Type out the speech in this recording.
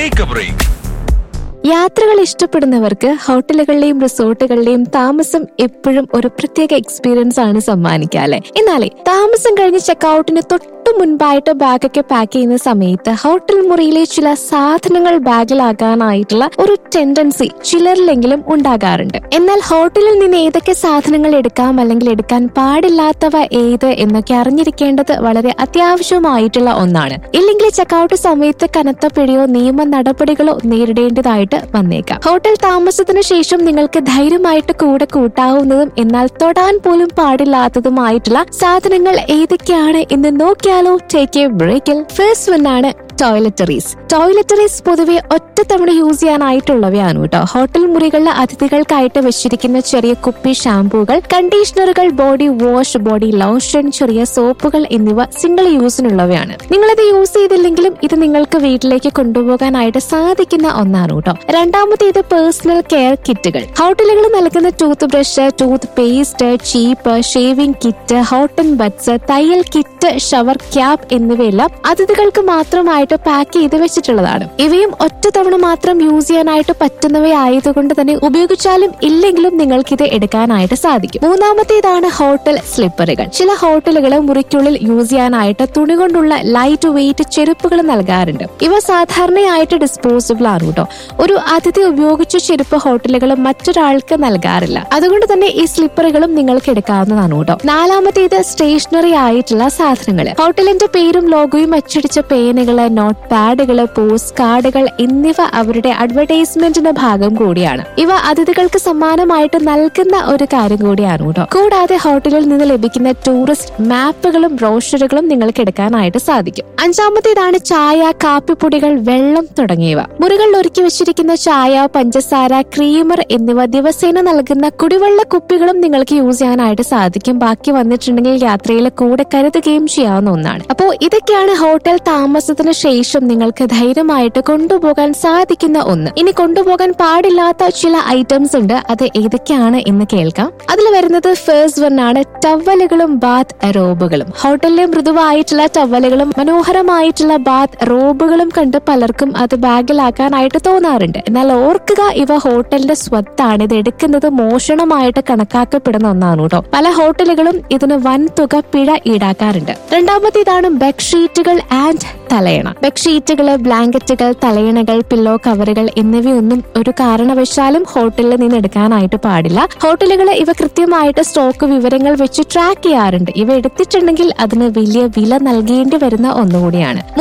take A break യാത്രകൾ ഇഷ്ടപ്പെടുന്നവർക്ക് ഹോട്ടലുകളിലെയും റിസോർട്ടുകളിലെയും താമസം എപ്പോഴും ഒരു പ്രത്യേക എക്സ്പീരിയൻസ് ആണ് സമ്മാനിക്കാല്ലേ എന്നാലേ താമസം കഴിഞ്ഞ് ചെക്കൗട്ടിന് തൊട്ടു മുൻപായിട്ട് ബാഗൊക്കെ പാക്ക് ചെയ്യുന്ന സമയത്ത് ഹോട്ടൽ മുറിയിലെ ചില സാധനങ്ങൾ ബാഗിലാകാനായിട്ടുള്ള ഒരു ടെൻഡൻസി ചിലരിലെങ്കിലും ഉണ്ടാകാറുണ്ട് എന്നാൽ ഹോട്ടലിൽ നിന്ന് ഏതൊക്കെ സാധനങ്ങൾ എടുക്കാം അല്ലെങ്കിൽ എടുക്കാൻ പാടില്ലാത്തവ ഏത് എന്നൊക്കെ അറിഞ്ഞിരിക്കേണ്ടത് വളരെ അത്യാവശ്യമായിട്ടുള്ള ഒന്നാണ് ഇല്ലെങ്കിൽ ചെക്കൗട്ട് സമയത്ത് കനത്ത പിഴയോ നിയമ നടപടികളോ നേരിടേണ്ടതായിട്ട് വന്നേക്കാം ഹോട്ടൽ താമസത്തിന് ശേഷം നിങ്ങൾക്ക് ധൈര്യമായിട്ട് കൂടെ കൂട്ടാവുന്നതും എന്നാൽ തൊടാൻ പോലും പാടില്ലാത്തതുമായിട്ടുള്ള സാധനങ്ങൾ ഏതൊക്കെയാണ് എന്ന് നോക്കിയാലോ ടേക്ക് എ ബ്രേക്കിൽ ഫസ്റ്റ് വൺ ആണ് ടോയ്ലറ്ററീസ് ടോയ്ലറ്ററീസ് പൊതുവെ ഒറ്റത്തവണ യൂസ് ചെയ്യാനായിട്ടുള്ളവയാണ് കേട്ടോ ഹോട്ടൽ മുറികളിലെ അതിഥികൾക്കായിട്ട് വെച്ചിരിക്കുന്ന ചെറിയ കുപ്പി ഷാമ്പൂകൾ കണ്ടീഷണറുകൾ ബോഡി വാഷ് ബോഡി ലോഷൻ ചെറിയ സോപ്പുകൾ എന്നിവ സിംഗിൾ യൂസിനുള്ളവയാണ് നിങ്ങളിത് യൂസ് ചെയ്തില്ലെങ്കിലും ഇത് നിങ്ങൾക്ക് വീട്ടിലേക്ക് കൊണ്ടുപോകാനായിട്ട് സാധിക്കുന്ന ഒന്നാണ് കേട്ടോ രണ്ടാമത്തേത് പേഴ്സണൽ കെയർ കിറ്റുകൾ ഹോട്ടലുകൾ നൽകുന്ന ടൂത്ത് ബ്രഷ് ടൂത്ത് പേസ്റ്റ് ചീപ്പ് ഷേവിംഗ് കിറ്റ് ഹോട്ടൻ ബഡ്സ് തയ്യൽ കിറ്റ് ഷവർ ക്യാപ്പ് എന്നിവയെല്ലാം അതിഥികൾക്ക് മാത്രമായിട്ട് പാക്ക് ചെയ്ത് വെച്ചിട്ടുള്ളതാണ് ഇവയും ഒറ്റ തവണ മാത്രം യൂസ് ചെയ്യാനായിട്ട് പറ്റുന്നവയായതുകൊണ്ട് തന്നെ ഉപയോഗിച്ചാലും ഇല്ലെങ്കിലും നിങ്ങൾക്ക് ഇത് എടുക്കാനായിട്ട് സാധിക്കും മൂന്നാമത്തേതാണ് ഹോട്ടൽ സ്ലിപ്പറുകൾ ചില ഹോട്ടലുകൾ മുറിക്കുള്ളിൽ യൂസ് ചെയ്യാനായിട്ട് തുണി കൊണ്ടുള്ള ലൈറ്റ് വെയിറ്റ് ചെരുപ്പുകൾ നൽകാറുണ്ട് ഇവ സാധാരണയായിട്ട് ഡിസ്പോസിബിൾ ആണ് കേട്ടോ ഒരു അതിഥി ഉപയോഗിച്ച ചെരുപ്പ് ഹോട്ടലുകൾ മറ്റൊരാൾക്ക് നൽകാറില്ല അതുകൊണ്ട് തന്നെ ഈ സ്ലിപ്പറുകളും നിങ്ങൾക്ക് എടുക്കാവുന്നതാണ് കേട്ടോ നാലാമത്തേത് സ്റ്റേഷനറി ആയിട്ടുള്ള സാധനങ്ങൾ ഹോട്ടലിന്റെ പേരും ലോഗോയും അച്ചടിച്ച പേനുകള് നോട്ട് പാഡുകള് പോസ്റ്റ് കാർഡുകൾ എന്നിവ അവരുടെ അഡ്വർടൈസ്മെന്റിന്റെ ഭാഗം കൂടിയാണ് ഇവ അതിഥികൾക്ക് സമ്മാനമായിട്ട് നൽകുന്ന ഒരു കാര്യം കൂടിയാണ് കേട്ടോ കൂടാതെ ഹോട്ടലിൽ നിന്ന് ലഭിക്കുന്ന ടൂറിസ്റ്റ് മാപ്പുകളും ബ്രോഷറുകളും നിങ്ങൾക്ക് എടുക്കാനായിട്ട് സാധിക്കും അഞ്ചാമത്തേതാണ് ചായ കാപ്പിപ്പൊടികൾ വെള്ളം തുടങ്ങിയവ മുറികളിൽ ഒരുക്കി വെച്ചിരിക്കുന്ന ചായ പഞ്ചസാര ക്രീമർ എന്നിവ ദിവസേന നൽകുന്ന കുടിവെള്ള കുപ്പികളും നിങ്ങൾക്ക് യൂസ് ചെയ്യാനായിട്ട് സാധിക്കും ബാക്കി വന്നിട്ടുണ്ടെങ്കിൽ യാത്രയിൽ കൂടെ കരുതുകയും ചെയ്യാവുന്ന ഒന്നാണ് അപ്പോൾ ഇതൊക്കെയാണ് ഹോട്ടൽ താമസത്തിന് ശേഷം നിങ്ങൾക്ക് ധൈര്യമായിട്ട് കൊണ്ടുപോകാൻ സാധിക്കുന്ന ഒന്ന് ഇനി കൊണ്ടുപോകാൻ പാടില്ലാത്ത ചില ഐറ്റംസ് ഉണ്ട് അത് ഏതൊക്കെയാണ് എന്ന് കേൾക്കാം അതിൽ വരുന്നത് ഫേസ്റ്റ് വൺ ആണ് ടവലുകളും ബാത്ത് റോബുകളും ഹോട്ടലിലെ മൃദുവായിട്ടുള്ള ടവലുകളും മനോഹരമായിട്ടുള്ള ബാത്ത് റോബുകളും കണ്ട് പലർക്കും അത് ബാഗിലാക്കാനായിട്ട് തോന്നാറുണ്ട് എന്നാൽ ഓർക്കുക ഇവ ഹോട്ടലിന്റെ സ്വത്താണ് ഇത് എടുക്കുന്നത് മോഷണമായിട്ട് കണക്കാക്കപ്പെടുന്ന ഒന്നാണ് കേട്ടോ പല ഹോട്ടലുകളും ഇതിന് വൻ തുക പിഴ ഈടാക്കാറുണ്ട് രണ്ടാമത്തേതാണ് ബെഡ്ഷീറ്റുകൾ ആൻഡ് തലയണ ബെഡ്ഷീറ്റുകൾ ബ്ലാങ്കറ്റുകൾ തലയണകൾ പില്ലോ കവറുകൾ എന്നിവയൊന്നും ഒരു കാരണവശാലും ഹോട്ടലിൽ നിന്ന് എടുക്കാനായിട്ട് പാടില്ല ഹോട്ടലുകൾ ഇവ കൃത്യമായിട്ട് സ്റ്റോക്ക് വിവരങ്ങൾ വെച്ച് ട്രാക്ക് ചെയ്യാറുണ്ട് ഇവ എടുത്തിട്ടുണ്ടെങ്കിൽ അതിന് വലിയ വില നൽകേണ്ടി വരുന്ന ഒന്നുകൂടിയാണ്